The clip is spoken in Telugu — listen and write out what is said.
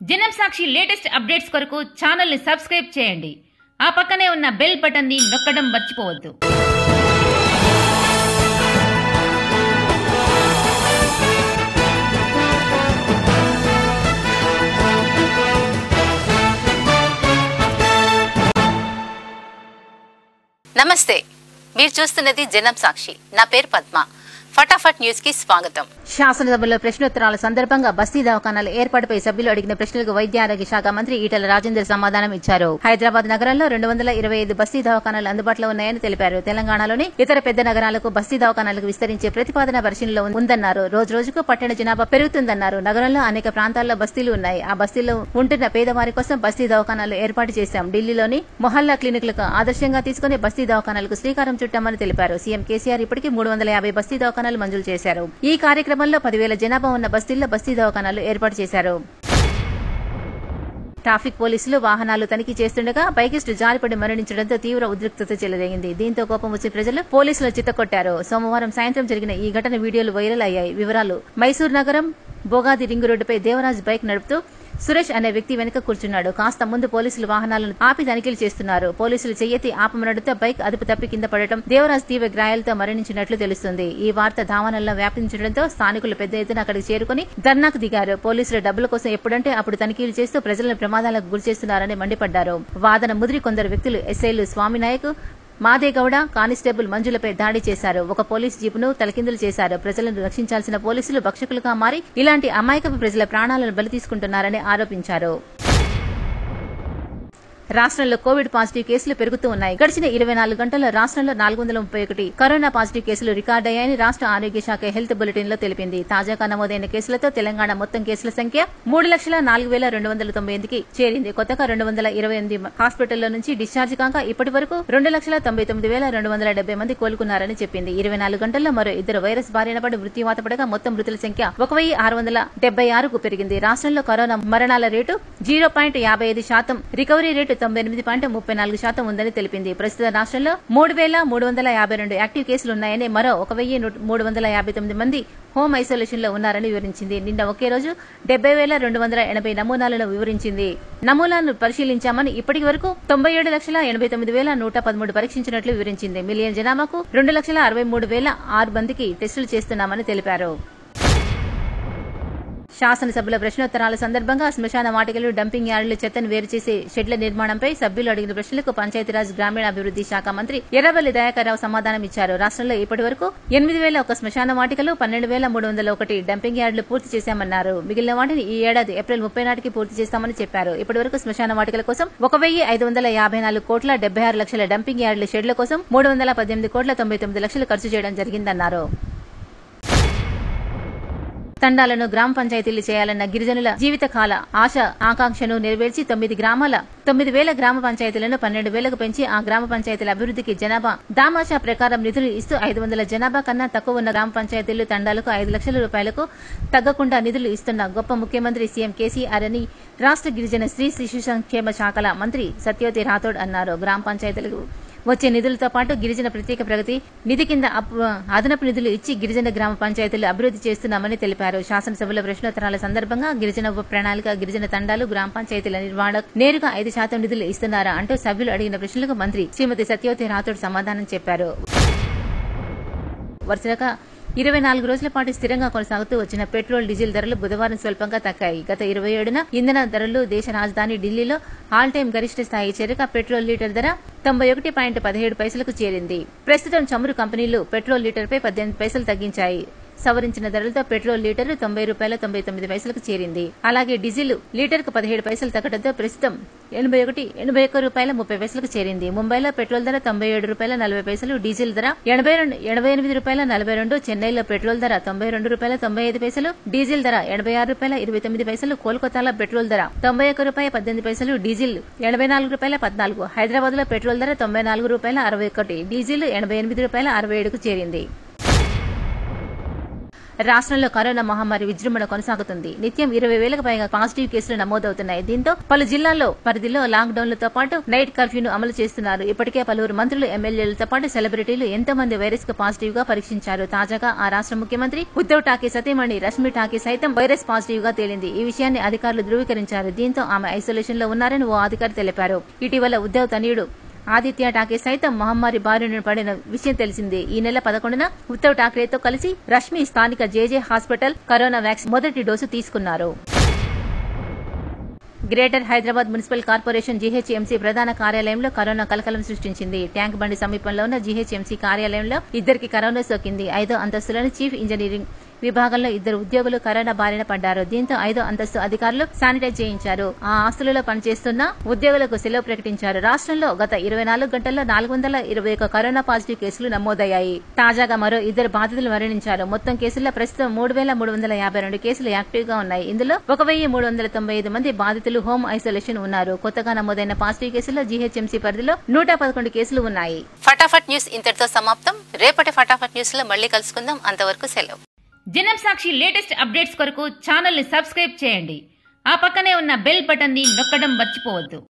జనం సాక్షి లేటెస్ట్ అప్డేట్స్ కొరకు ఛానల్ని సబ్స్క్రైబ్ చేయండి ఆ పక్కనే ఉన్న బెల్ బటన్ని నొక్కడం మర్చిపోవద్దు నమస్తే మీరు చూస్తున్నది జనం సాక్షి నా పేరు పద్మ ఫటాఫట్ న్యూస్ కి స్వాగతం శాసనసభలో ప్రశ్నోత్తరాల సందర్భంగా బస్తీ దవాఖానాల ఏర్పాటుపై సభ్యులు అడిగిన ప్రశ్నలకు వైద్య ఆరోగ్య శాఖ మంత్రి ఈటల రాజేందర్ సమాధానం ఇచ్చారు హైదరాబాద్ నగరంలో రెండు వందల ఇరవై ఐదు బస్తీ దవాఖానాలు అందుబాటులో ఉన్నాయని తెలిపారు తెలంగాణలోని ఇతర పెద్ద నగరాలకు బస్తీ దవాఖానాలకు విస్తరించే ప్రతిపాదన పరిశీలనలో ఉందన్నారు రోజు రోజుకు పట్టణ జనాభా పెరుగుతుందన్నారు నగరంలో అనేక ప్రాంతాల్లో బస్తీలు ఉన్నాయి ఆ బస్తీల్లో ఉంటున్న పేదవారి కోసం బస్తీ దవాఖానాలు ఏర్పాటు చేశాం ఢిల్లీలోని మొహల్లా క్లినిక్లకు ఆదర్శంగా తీసుకుని బస్తీ దవాఖానాలకు శ్రీకారం చుట్టామని తెలిపారు సీఎం కేసీఆర్ ఇప్పటికీ మూడు వందల యాభై బస్తీ దవాఖానాలు మంజూరు చేశారు ఈ కార్యక్రమంలో పదివేల జనాభా ఉన్న బస్తీల్లో బస్తీ దవాఖానాలు ఏర్పాటు చేశారు ట్రాఫిక్ పోలీసులు వాహనాలు తనిఖీ చేస్తుండగా బైకిస్ట్ జారిపడి మరణించడంతో తీవ్ర ఉద్రిక్తత చెలరేగింది దీంతో కోపం వచ్చి ప్రజలు పోలీసులు చిత్తకొట్టారు సోమవారం సాయంత్రం జరిగిన ఈ ఘటన వీడియోలు వైరల్ అయ్యాయి వివరాలు మైసూర్ నగరం బోగాది రింగు రోడ్డుపై దేవరాజ్ బైక్ నడుపుతూ సురేష్ అనే వ్యక్తి వెనుక కూర్చున్నాడు కాస్త ముందు పోలీసులు వాహనాలను ఆపి తనిఖీలు చేస్తున్నారు పోలీసులు చెయ్యెత్తి ఆపమనడంతో బైక్ అదుపు తప్పి కింద పడటం దేవరాజ్ తీవ్ర గాయాలతో మరణించినట్లు తెలుస్తుంది ఈ వార్త దావానంలో వ్యాపించడంతో స్థానికులు పెద్ద ఎత్తున అక్కడికి చేరుకుని ధర్నాకు దిగారు పోలీసులు డబ్బుల కోసం ఎప్పుడంటే అప్పుడు తనిఖీలు చేస్తూ ప్రజలను ప్రమాదాలకు గురిచేస్తున్నారని మండిపడ్డారు వాదన ముదిరి కొందరు వ్యక్తులు ఎస్ఐలు స్వామినాయక్ మాదేగౌడ కానిస్టేబుల్ మంజులపై దాడి చేశారు ఒక పోలీస్ జీపును తలకిందులు చేశారు ప్రజలను రక్షించాల్సిన పోలీసులు భక్షకులుగా మారి ఇలాంటి అమాయకపు ప్రజల ప్రాణాలను బలి తీసుకుంటున్నారని ఆరోపించారు రాష్ట్రంలో కోవిడ్ పాజిటివ్ కేసులు పెరుగుతూ ఉన్నాయి గడిచిన ఇరవై నాలుగు గంటల్లో రాష్ట్రంలో నాలుగు వందల ముప్పై ఒకటి కరోనా పాజిటివ్ కేసులు రికార్డయ్యాయని రాష్ట్ర ఆరోగ్య శాఖ హెల్త్ బులెటిన్ లో తెలిపింది తాజాగా నమోదైన కేసులతో తెలంగాణ మొత్తం కేసుల సంఖ్య మూడు లక్షల నాలుగు వేల రెండు వందల తొంభై ఎనిమిదికి చేరింది కొత్తగా రెండు వందల ఇరవై ఎనిమిది హాస్పిటల్లో నుంచి డిశ్చార్జ్ కాక ఇప్పటి వరకు రెండు లక్షల తొంభై తొమ్మిది వేల రెండు వందల డెబ్బై మంది కోలుకున్నారని చెప్పింది ఇరవై నాలుగు గంటల్లో మరో ఇద్దరు వైరస్ బారిన పడి మృత్యువాత పడగా మొత్తం మృతుల సంఖ్య ఒక వెయ్యి ఆరు వందల డెబ్బై ఆరుకు పెరిగింది రాష్ట్రంలో కరోనా మరణాల రేటు జీరో పాయింట్ యాభై ఐదు శాతం రికవరీ రేటు తొంభై ఎనిమిది పాయింట్ ముప్పై నాలుగు శాతం ఉందని తెలిపింది ప్రస్తుత రాష్ట్రంలో మూడు వేల మూడు వందల యాభై రెండు యాక్టివ్ కేసులు ఉన్నాయని మరో ఒక వెయ్యి మూడు వందల యాభై తొమ్మిది మంది హోమ్ ఐసోలేషన్ లో ఉన్నారని వివరించింది నిన్న ఒకే రోజు డెబ్బై వేల రెండు వందల ఎనభై నమూనాలను వివరించింది నమూనాలను పరిశీలించామని ఇప్పటి వరకు తొంభై ఏడు లక్షల ఎనభై తొమ్మిది వేల నూట పదమూడు పరీక్షించినట్లు వివరించింది మిలియన్ జనాభాకు రెండు లక్షల అరవై మూడు వేల ఆరు మందికి టెస్టులు చేస్తున్నామని తెలిపారు శాసనసభలో ప్రశ్నోత్తరాల సందర్భంగా శ్మశాన వాటికలు డంపింగ్ యార్డులు చెత్తను వేరు చేసే షెడ్ల నిర్మాణంపై సభ్యులు అడిగిన ప్రశ్నలకు పంచాయతీరాజ్ గ్రామీణాభివృద్ది శాఖ మంత్రి ఎర్రబల్లి దయాకర్రావు సమాధానం ఇచ్చారు రాష్ట్రంలో ఇప్పటి వరకు ఎనిమిది వేల ఒక శ్మశాన వాటికలు పన్నెండు వేల మూడు వందల ఒకటి డంపింగ్ యార్డులు పూర్తి చేశామన్నారు మిగిలిన వాటిని ఈ ఏడాది ఏప్రిల్ ముప్పై నాటికి పూర్తి చేస్తామని చెప్పారు ఇప్పటి వరకు శ్మశాన వాటికల కోసం ఒక వెయ్యి ఐదు వందల యాభై నాలుగు కోట్ల డెబ్బై ఆరు లక్షల డంపింగ్ యార్డుల షెడ్ల కోసం మూడు వందల పద్దెనిమిది కోట్ల తొంభై తొమ్మిది లక్షలు ఖర్చు చేయడం జరిగిందన్నారు తండాలను గ్రామ పంచాయతీలు చేయాలన్న గిరిజనుల జీవితకాల ఆశ ఆకాంక్షను నెరవేర్చి తొమ్మిది గ్రామాల తొమ్మిది వేల గ్రామ పంచాయతీలను పన్నెండు వేలకు పెంచి ఆ గ్రామ పంచాయతీల అభివృద్ధికి జనాభా దామాషా ప్రకారం నిధులు ఇస్తూ ఐదు వందల జనాభా కన్నా తక్కువ ఉన్న గ్రామ పంచాయతీలు తండాలకు ఐదు లక్షల రూపాయలకు తగ్గకుండా నిధులు ఇస్తున్న గొప్ప ముఖ్యమంత్రి సీఎం కేసీఆర్ అని రాష్ట్ర గిరిజన స్త్రీ శిశు సంక్షేమ శాఖల మంత్రి సత్యవతి రాథోడ్ అన్నారు గ్రామ పంచాయతీలకు వచ్చే నిధులతో పాటు గిరిజన ప్రత్యేక ప్రగతి నిధి కింద అప్- అదనపు నిధులు ఇచ్చి గిరిజన గ్రామ పంచాయతీలు అభివృద్ధి చేస్తున్నామని తెలిపారు శాసనసభలో ప్రశ్నోత్తరాల సందర్భంగా గిరిజన ఉప ప్రణాళిక గిరిజన తండాలు గ్రామ పంచాయతీల నిర్వహణ నేరుగా ఐదు శాతం నిధులు ఇస్తున్నారా అంటూ సభ్యులు అడిగిన ప్రశ్నలకు మంత్రి శ్రీమతి సత్యవతి రాథోడ్ సమాధానం చెప్పారు వరుసగా ఇరవై నాలుగు రోజుల పాటు స్థిరంగా కొనసాగుతూ వచ్చిన పెట్రోల్ డీజిల్ ధరలు బుధవారం స్వల్పంగా తగ్గాయి గత ఇరవై ఏడున ఇంధన ధరలు దేశ రాజధాని ఢిల్లీలో ఆల్ టైం గరిష్ట స్థాయి చేరక పెట్రోల్ లీటర్ ధర తొంభై ఒకటి పాయింట్ పదిహేడు పైసలకు చేరింది ప్రస్తుతం చమురు కంపెనీలు పెట్రోల్ లీటర్పై పద్దెనిమిది పైసలు తగ్గించాయి సవరించిన ధరలతో పెట్రోల్ లీటర్ తొంభై రూపాయల తొంభై తొమ్మిది పైసలకు చేరింది అలాగే డీజిల్ లీటర్ కు పదిహేడు పైసలు తగ్గడంతో ప్రస్తుతం ఎనభై ఒకటి ఎనభై ఒక్క రూపాయల ముప్పై పైసలకు చేరింది ముంబైలో పెట్రోల్ ధర తొంభై ఏడు రూపాయల నలభై పైసలు డీజిల్ ధర ఎనభై రెండు ఎనభై ఎనిమిది రూపాయల నలభై రెండు చెన్నైలో పెట్రోల్ ధర తొంభై రెండు రూపాయల తొంభై ఐదు పైసలు డీజిల్ ధర ఎనభై ఆరు రూపాయల ఇరవై తొమ్మిది పైసలు కోల్కతాలో పెట్రోల్ ధర తొంభై ఒక్క రూపాయ పద్దెనిమిది పైసలు డీజిల్ ఎనభై నాలుగు రూపాయల పద్నాలుగు హైదరాబాద్ లో పెట్రోల్ ధర తొంభై నాలుగు రూపాయల అరవై ఒకటి డీజిల్ ఎనభై ఎనిమిది రూపాయల అరవై ఏడుకు చేరింది రాష్ట్రంలో కరోనా మహమ్మారి విజృంభణ కొనసాగుతుంది నిత్యం ఇరవై వేలకు పైగా పాజిటివ్ కేసులు నమోదవుతున్నాయి దీంతో పలు జిల్లాల్లో పరిధిలో లాక్ డౌన్లతో పాటు నైట్ కర్ఫ్యూను అమలు చేస్తున్నారు ఇప్పటికే పలువురు మంత్రులు ఎమ్మెల్యేలతో పాటు సెలబ్రిటీలు ఎంతో మంది వైరస్ కు పాజిటివ్ గా పరీక్షించారు తాజాగా ఆ రాష్ట్ర ముఖ్యమంత్రి ఉద్దవ్ ఠాకే సతీమణి రష్మి ఠాకే సైతం వైరస్ పాజిటివ్ గా తేలింది ఈ విషయాన్ని అధికారులు ధృవీకరించారు దీంతో ఆమె ఐసోలేషన్ లో ఉన్నారని ఓ అధికారి తెలిపారు ఇటీవల ఉద్దవ్ తనయుడు ఆదిత్య ఠాకే సైతం మహమ్మారి బారిన పడిన విషయం తెలిసిందే ఈ నెల పదకొండున ఉద్దవ్ ఠాక్రేతో కలిసి రష్మి స్థానిక జేజే హాస్పిటల్ కరోనా వ్యాక్సిన్ మొదటి డోసు తీసుకున్నారు greater Hyderabad municipal corporation GHMC ప్రధాన కార్యాలయంలో కరోనా కలకలం సృష్టించింది ట్యాంక్ బండి సమీపంలో ఉన్న జీహెచ్ఎంసీ కార్యాలయంలో ఇద్దరికి కరోనా సోకింది ఐదో అంతస్తులోని చీఫ్ ఇంజనీరింగ్ విభాగంలో ఇద్దరు ఉద్యోగులు కరోనా బారిన పడ్డారు దీంతో ఐదో అంతస్తు అధికారులు శానిటైజ్ చేయించారు ఆ ఆస్తులలో పనిచేస్తున్న ఉద్యోగులకు సెలవు ప్రకటించారు రాష్ట్రంలో గత ఇరవై నాలుగు గంటల్లో నాలుగు వందల ఇరవై ఒక కరోనా పాజిటివ్ కేసులు నమోదయ్యాయి తాజాగా మరో ఇద్దరు బాధితులు మరణించారు మొత్తం కేసుల్లో ప్రస్తుతం మూడు వేల మూడు వందల యాభై రెండు కేసులు యాక్టివ్ గా ఉన్నాయి ఇందులో ఒక వెయ్యి మూడు వందల తొంభై ఐదు మంది బాధితులు హోమ్ ఐసోలేషన్ ఉన్నారు కొత్తగా నమోదైన పాజిటివ్ కేసుల్లో జీహెచ్ఎంసీ పరిధిలో నూట పదకొండు కేసులు ఉన్నాయి ఫటాఫట్ న్యూస్ ఇంతటితో సమాప్తం రేపటి ఫటాఫట్ న్యూస్ లో మళ్ళీ కలుసుకుందాం అంతవరకు సెలవు జనం సాక్షి లేటెస్ట్ అప్డేట్స్ కొరకు ఛానల్ ని సబ్స్క్రైబ్ చేయండి ఆ పక్కనే ఉన్న బెల్ బటన్ ని నొక్కడం మర్చిపోవద్దు